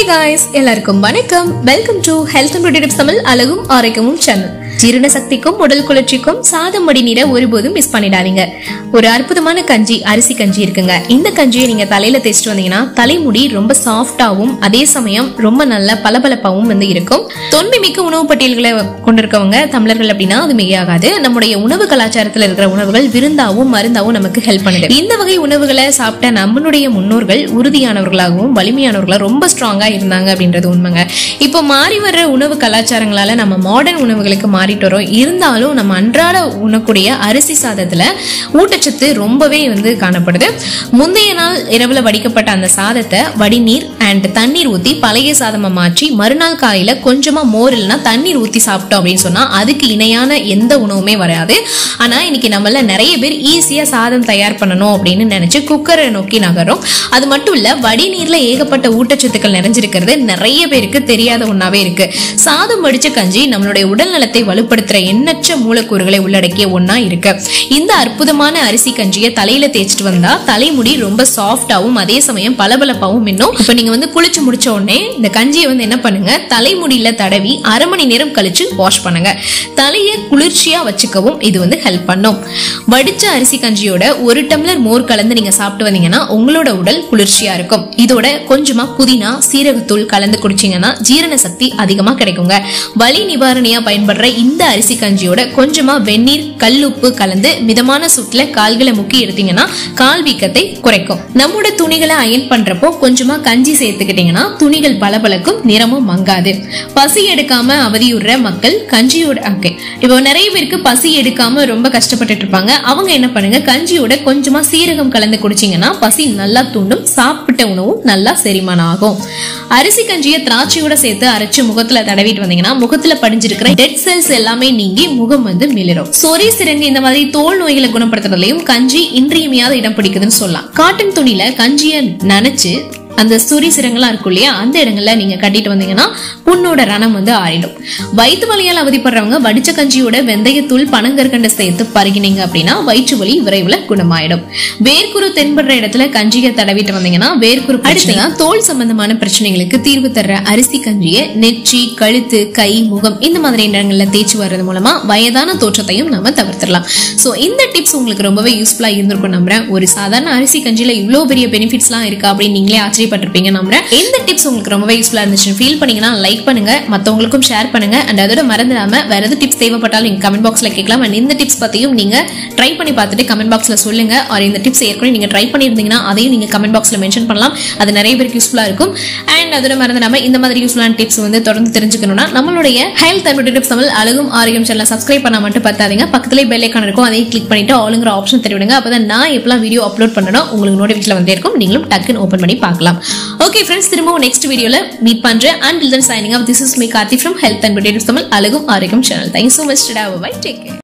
guys எல்லாருக்கும் வணக்கம் welcome to health and beauty tips Tamil அழகும் ஆரோக்கியமும் சேனல் ஜீரண சக்திக்கும் உடல் குளிர்ச்சிக்கும் சாதம் மடி நீரை ஒருபோதும் மிஸ் பண்ணிடாதீங்க ஒரு அற்புதமான கஞ்சி அரிசி கஞ்சி இருக்குங்க இந்த கஞ்சியை நீங்க தலையில தேய்ச்சிட்டு வந்தீங்கன்னா தலைமுடி ரொம்ப சாஃப்டாவும் அதே சமயம் ரொம்ப நல்ல பளபளப்பாவும் வந்து இருக்கும் தொன்மை மிக்க உணவு பட்டியல்களை கொண்டிருக்கவங்க தமிழர்கள் அப்படின்னா அது மிகையாகாது நம்முடைய உணவு கலாச்சாரத்துல இருக்கிற உணவுகள் விருந்தாவும் மருந்தாவும் நமக்கு ஹெல்ப் பண்ணுது இந்த வகை உணவுகளை சாப்பிட்ட நம்மளுடைய முன்னோர்கள் உறுதியானவர்களாகவும் வலிமையானவர்களா ரொம்ப ஸ்ட்ராங்கா இருந்தாங்க அப்படின்றது உண்மைங்க இப்போ மாறி வர்ற உணவு கலாச்சாரங்களால நம்ம மாடர்ன் உணவுகளுக்கு மாறிட்டு வரோம் இருந்தாலும் நம்ம அன்றாட உண்ணக்கூடிய அரிசி சாதத்துல ஊட்டச்சத்து ரொம்பவே வந்து காணப்படுது முந்தைய நாள் இரவுல வடிக்கப்பட்ட அந்த சாதத்தை வடிநீர் அண்ட் தண்ணீர் ஊத்தி பழைய சாதமா மாற்றி மறுநாள் காலையில கொஞ்சமா மோர் இல்லைன்னா தண்ணீர் ஊத்தி சாப்பிட்டோம் அப்படின்னு சொன்னா அதுக்கு இணையான எந்த உணவுமே வராது ஆனா இன்னைக்கு நம்மள நிறைய பேர் ஈஸியா சாதம் தயார் பண்ணணும் அப்படின்னு நினைச்சு குக்கரை நோக்கி நகரும் அது மட்டும் இல்ல வடிநீர்ல ஏகப்பட்ட ஊட்டச்சத்துக்கள் நிறைஞ்சிருக்கிறது நிறைய பேருக்கு தெரியாத ஒண்ணாவே இருக்கு சாதம் வடிச்ச கஞ்சி நம்மளுடைய உடல் நலத்தை வலுப்படுத்துற எண்ணற்ற மூலக்கூறுகளை உள்ளடக்கிய ஒண்ணா இருக்கு இந்த அற்புதமான அரிசி கஞ்சியை தலையில தேய்ச்சிட்டு வந்தா தலைமுடி ரொம்ப சாஃப்டாவும் அதே சமயம் பளபளப்பாவும் இன்னும் இப்ப நீங்க வந்து குளிச்சு முடிச்ச உடனே இந்த கஞ்சியை வந்து என்ன பண்ணுங்க தலைமுடியில தடவி அரை மணி நேரம் கழிச்சு வாஷ் பண்ணுங்க தலையை குளிர்ச்சியா வச்சுக்கவும் இது வந்து ஹெல்ப் பண்ணும் வடிச்ச அரிசி கஞ்சியோட ஒரு டம்ளர் மோர் கலந்து நீங்க சாப்பிட்டு வந்தீங்கன்னா உங்களோட உடல் குளிர்ச்சியா இருக்கும் இதோட கொஞ்சமா புதினா சீரகத்தூள் கலந்து குடிச்சீங்கன்னா ஜீரண சக்தி அதிகமா கிடைக்குங்க வலி நிவாரணியா பயன்படுற இந்த அரிசி கஞ்சியோட கொஞ்சமா வெந்நீர் கல்லுப்பு கலந்து மிதமான சூட்ல கால்களை முக்கி எடுத்தீங்கன்னா கால் வீக்கத்தை குறைக்கும் நம்மோட துணிகளை அயன் பண்றப்போ கொஞ்சமா கஞ்சி சேர்த்துக்கிட்டீங்கன்னா துணிகள் பளபளக்கும் நிறமும் மங்காது பசி எடுக்காம அவதியுற மக்கள் கஞ்சியோட ஓகே இப்போ நிறைய பேருக்கு பசி எடுக்காம ரொம்ப கஷ்டப்பட்டுட்டு இருப்பாங்க அவங்க என்ன பண்ணுங்க கஞ்சியோட கொஞ்சமா சீரகம் கலந்து குடிச்சீங்கன்னா பசி நல்லா தூண்டும் சாப்பிட்ட உணவும் நல்லா செரிமானம் ஆகும் அரிசி கஞ்சியை திராட்சையோட சேர்த்து அரைச்சு முகத்துல தடவிட்டு வந்தீங்கன்னா முகத்துல படிஞ்சிருக்கிற டெட் செல்ஸ் எல்லாமே நீங்கி முகம் வந்து மிளிரும் சொறி சிறங்கு இந்த மாதிரி தோல் நோய்களை குணப்படுத்துறதுலயும் கஞ்சி இன்றியமையாத இடம் பிடிக்குதுன்னு சொல்லலாம் காட்டன் துணியில கஞ்சியை நனைச்சு அந்த சுரி சிரங்கெல்லாம் இருக்கும் இல்லையா அந்த இடங்கள்ல நீங்க கட்டிட்டு வந்தீங்கன்னா புண்ணோட ரணம் வந்து ஆறிடும் வயிற்று வலியால் அவதிப்படுறவங்க வடிச்ச கஞ்சியோட வெந்தயத்தூள் பனங்கற்கண்டு சேர்த்து பருகினீங்க அப்படின்னா வயிற்று வலி விரைவில் குணமாயிடும் வேர்க்குரு தென்படுற இடத்துல கஞ்சியை தடவிட்டு வந்தீங்கன்னா வேர்க்குரு அடுத்ததா தோல் சம்பந்தமான பிரச்சனைகளுக்கு தீர்வு தர்ற அரிசி கஞ்சியை நெற்றி கழுத்து கை முகம் இந்த மாதிரி இடங்கள்ல தேய்ச்சி வர்றது மூலமா வயதான தோற்றத்தையும் நம்ம தவிர்த்திடலாம் சோ இந்த டிப்ஸ் உங்களுக்கு ரொம்பவே யூஸ்ஃபுல்லா இருந்திருக்கும் நம்புறேன் ஒரு சாதாரண அரிசி கஞ்சியில இவ்வளவு பெரிய பெனிஃபிட்ஸ்லாம் இருக்கா அப்படின்னு நீங்களே ஆச்சரியப்பட்டிருப்பீங்க நம்புறேன் இந்த டிப்ஸ் உங்களுக்கு ரொம்பவே யூஸ்ஃபுல்லா இருந்துச்சு ஃபீல் பண்ணீங்கன்னா லைக் பண்ணுங்க மத்தவங்களுக்கும் ஷேர் பண்ணுங்க அண்ட் அதோட மறந்துடாம வேற எது டிப்ஸ் தேவைப்பட்டாலும் நீங்க கமெண்ட் பாக்ஸ்ல கேட்கலாம் அண்ட் இந்த டிப்ஸ் பத்தியும் நீங்க ட்ரை பண்ணி பார்த்துட்டு கமெண்ட் பாக்ஸ்ல சொல்லுங்க ஆர் இந்த டிப்ஸ் ஏற்கனவே நீங்க ட்ரை பண்ணியிருந்தீங்கன்னா அதையும் நீங்க கமெண்ட் பாக்ஸ்ல மென்ஷன் பண்ணலாம் அது நிறைய பேருக்கு யூஸ்ஃபுல்லா இருக்கும் அண்ட் அதோட மறந்துடாம இந்த மாதிரி யூஸ்ஃபுல்லான டிப்ஸ் வந்து தொடர்ந்து தெரிஞ்சுக்கணும்னா நம்மளுடைய health and beauty tips Tamil அழகும் ஆரோக்கியம் சேனல் சப்ஸ்கிரைப் பண்ணா மட்டும் பார்த்தாதீங்க பக்கத்துலேயே பெல் ஐக்கான் இருக்கும் அதையும் கிளிக் பண்ணிட்டு ஆளுங்கிற ஆப்ஷன் தெரிவிடுங்க அப்பதான் நான் எப்பலாம் வீடியோ அப்லோட் பண்ணணும் உங்களுக்கு நோட்டிஃபிகேஷன் வந்தே இருக்கும் நீங்களும் டக்குன்னு ஓப்பன் பண்ணி பார்க்கலாம் ஓகே ஃப்ரெண்ட்ஸ் திரும்பவும் நெக்ஸ்ட் வீடியோல மீட் பண்றேன் and then signing off this is me Karthi from health and beauty tips Tamil அழகும் ஆரோக்கியம் channel thank you so much bye take care